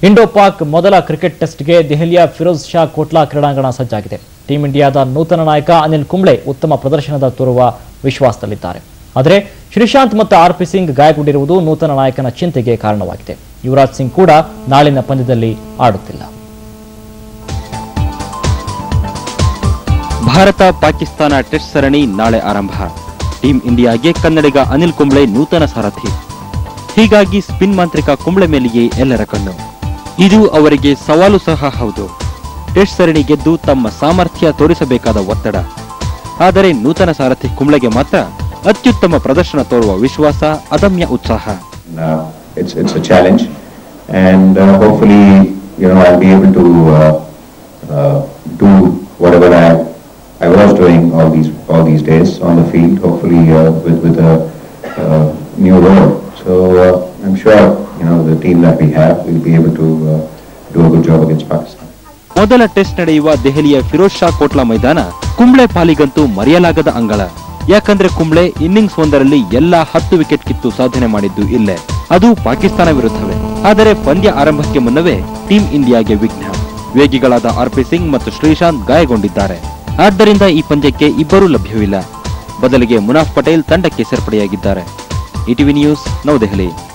Indo Pak ಮೊದಲ cricket ಟೆಸ್ಟ್ಗೆ ದೆಹಲಿಯ ಫಿರೋಜ್ ಶಾ ಕೋಟ್ಲಾ ಕ್ರೀಡಾಂಗಣ ಸಜ್ಜಾಗಿದೆ ಟೀಂ ಇಂಡಿಯಾದ ನೂತನ ನಾಯಕ ಅನಿಲ್ ಕುಂಬ್ಳೆ ಉತ್ತಮ ಪ್ರದರ್ಶನದ ತೋರುವ ವಿಶ್ವಾಸದಲ್ಲಿದ್ದಾರೆ ಆದರೆ ಶ್ರೀಶಾಂತ್ ಮತ್ತು ಆರ್ ಪಿ ಸಿಂಗ್ ಗಾಯಗೊಂಡಿರುವುದು ನೂತನ ನಾಯಕನ ಚಿಂತೆಗೆ ಕಾರಣವಾಗಿದೆ ಯುವರಾಜ್ ಸಿಂಗ್ ಕೂಡ ನಾಳಿನ ಪಂದ್ಯದಲ್ಲಿ ಆಡುತ್ತಿಲ್ಲ ಭಾರತ ಪಾಕಿಸ್ತಾನ ಟೆಸ್ಟ್ ಸರಣಿ ನಾಳೆ ಆರಂಭ ಟೀಂ ಇಂಡಿಯಾಗೆ ಕನ್ನಡಿಗ ಅನಿಲ್ ಕುಂಬ್ಳೆ ನೂತನ ಸಾರಥಿ ಹೀಗಾಗಿ ಸ್ಪಿನ್ ಮಾಂತ್ರಿಕ ಕುಂಬ್ಳೆ ಮೇಲೆಯೇ ಎಲ್ಲರ ಕಣ್ಣು ಇದು ಅವರಿಗೆ ಸವಾಲು ಸಹ ಹೌದು ಟೆಸ್ಟ್ ಸರಣಿ ಗೆದ್ದು ತಮ್ಮ ಸಾಮರ್ಥ್ಯ ತೋರಿಸಬೇಕಾದ ಒತ್ತಡ ಆದರೆ ನೂತನ ಸಾರಥಿ ಕುಂಬ್ಳೆಗೆ ಮಾತ್ರ ಅತ್ಯುತ್ತಮ ಪ್ರದರ್ಶನ ತೋರುವ ವಿಶ್ವಾಸ ಅದಮ್ಯ ಉತ್ಸಾಹ uh, it's it's a challenge, and uh, hopefully, you know, I'll be able to uh, uh, do whatever I I was doing all these all these days on the field. Hopefully, uh, with with a uh, new role. So uh, I'm sure you know the team that we have will be able to uh, do a good job against Pakistan. ಮೊದಲ test ನಡೆಯುವ ದೆಹಲಿಯ ಫಿರೋಜ್ ಶಾ ಕೋಟ್ಲಾ ಮೈದಾನ ಕುಂಬ್ಳೆ ಪಾಲಿಗಂತೂ ಮರೆಯಲಾಗದ ಅಂಗಳ ಯಾಕಂದ್ರೆ Kumble innings ಒಂದರಲ್ಲಿ ಎಲ್ಲಾ ಹತ್ತು ವಿಕೆಟ್ ಕಿತ್ತು ಸಾಧನೆ ಮಾಡಿದ್ದು ಇಲ್ಲೇ ಅದು ಪಾಕಿಸ್ತಾನ ವಿರುದ್ಧವೇ ಆದರೆ ಪಂದ್ಯ ಆರಂಭಕ್ಕೆ ಮುನ್ನವೇ ಟೀಂ ಇಂಡಿಯಾಗೆ ವಿಘ್ನ ವೇಗಿಗಳಾದ ಆರ್ಪಿ ಸಿಂಗ್ ಮತ್ತು ಶ್ರೀಶಾಂತ್ ಗಾಯಗೊಂಡಿದ್ದಾರೆ ಆದ್ದರಿಂದ ಈ ಪಂದ್ಯಕ್ಕೆ ಇಬ್ಬರೂ ಲಭ್ಯವಿಲ್ಲ ಬದಲಿಗೆ ಮುನಾಫ್ ಪಟೇಲ್ ತಂಡಕ್ಕೆ ಸೇರ್ಪಡೆಯಾಗಿದ್ದಾರೆ ಇಟಿವಿ ನ್ಯೂಸ್ ನವದೆಹಲಿ